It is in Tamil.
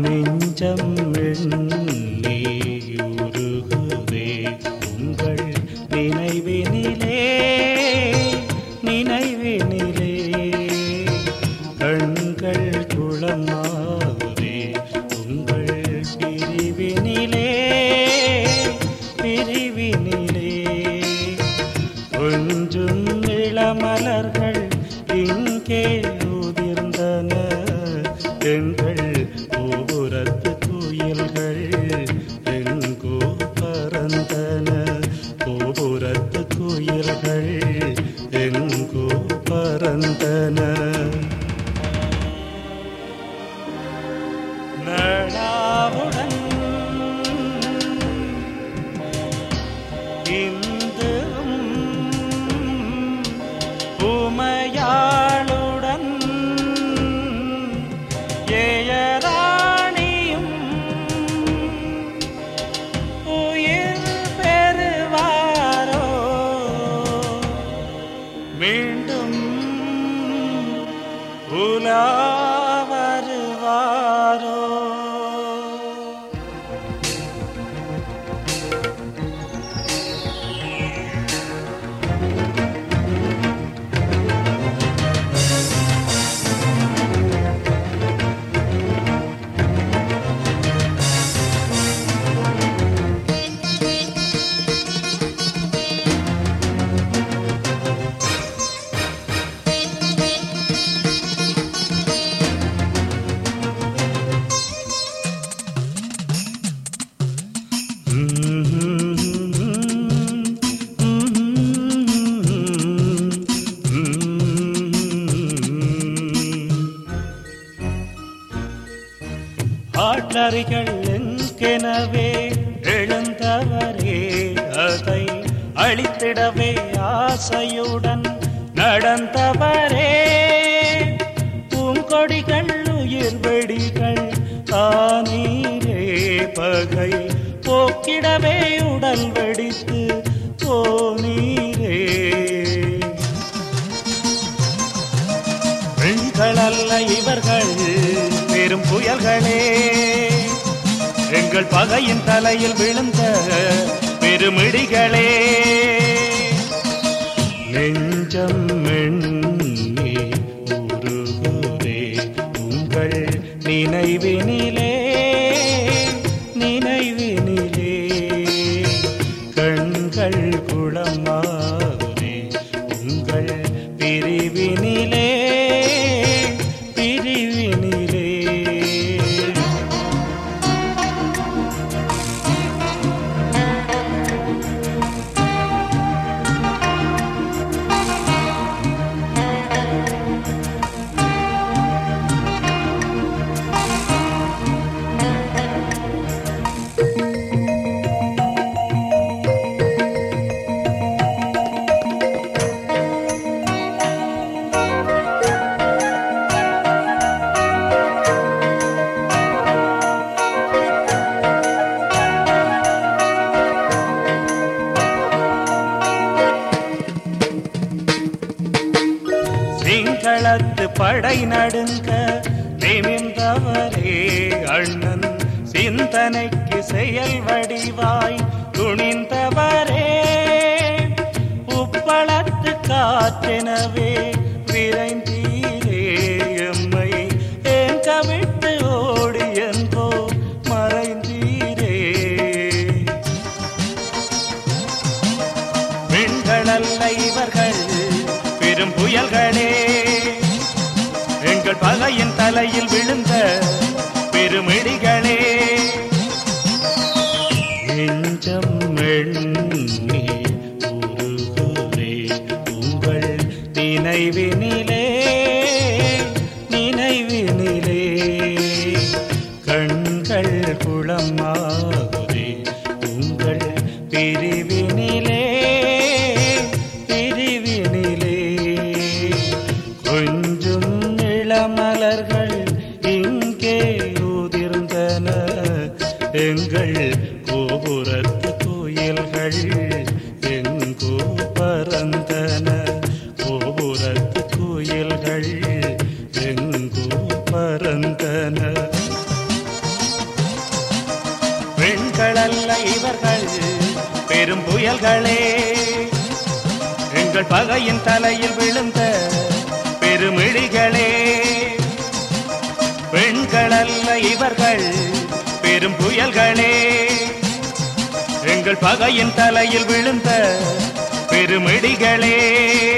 நெஞ்சம் எண்ணி உருகுதே உங்கள் நினைவினிலே நினைவினிலே கண்கள் குளமாகுதே உங்கள் பிரிவினிலே பிரிவினிலே கொஞ்சும் இளமலர்கள் இங்கே உதிர்ந்தன எங்கள் கோபுரத்து குயில்கள் எங்கோ பறந்தன கோபுரத்து குயில்கள் எங்கோ பறந்தன நடாவுடன் இந்தும் உமையாளுடன் ஏயராணியும் உயிர் பெறுவாரோ மீண்டும் உலா வருவாரோ ஆட்லறிகள் எங்கெனவே எழுந்தவரே அதை அழித்திடவே ஆசையுடன் நடந்தவரே பூங்கொடிகள் உயிர் வெடிகள் தானீரே பகை போக்கிடவே உடல் வெடித்து போனீரே பெண்கள் அல்ல இவர்கள் பெரும் புயல்களே எங்கள் பகையின் தலையில் விழுந்த பெருமிடிகளே நெஞ்சம் எண்ணி உருகுதே உங்கள் நினைவினிலே நினைவினிலே கண்கள் குளமாகுதே உங்கள் பிரிவினிலே பிரிவினிலே சிங்களத்து படை நடுங்க நிமிர்ந்தவரே அண்ணன் சிந்தனைக்கு செயல் வடிவாய் துணிந்தவரே உப்பளத்து காற்றெனவே விரைந்தீரே எம்மை ஏன் கவிட்டு ஓடி என்போ மறைந்தீரே பெண்கள் அல்ல இவர்கள் பெரும் புயல்களே எங்கள் பகையின் தலையில் விழுந்த பெருமிடிகளே நெஞ்சம் எண்ணி உருகுதே உங்கள் நினைவினிலே நினைவினிலே கண்கள் குளமாகுதே உங்கள் பிரிவினிலே பிரிவினிலே கொஞ்சும் இளமலர்கள் இங்கே உதிர்ந்தன எங்கள் கோபுரத்து கோயில்கள் எங்கோ பறந்தன கோபுரத்து கோயில்கள் எங்கோ பறந்தன இவர்கள் பெரும் புயல்களே எங்கள் பகையின் தலையில் விழுந்த பெருமிழிகளே பெண்கள் அல்ல இவர்கள் பெரும் புயல்களே எங்கள் பகையின் தலையில் விழுந்த பெருமிடிகளே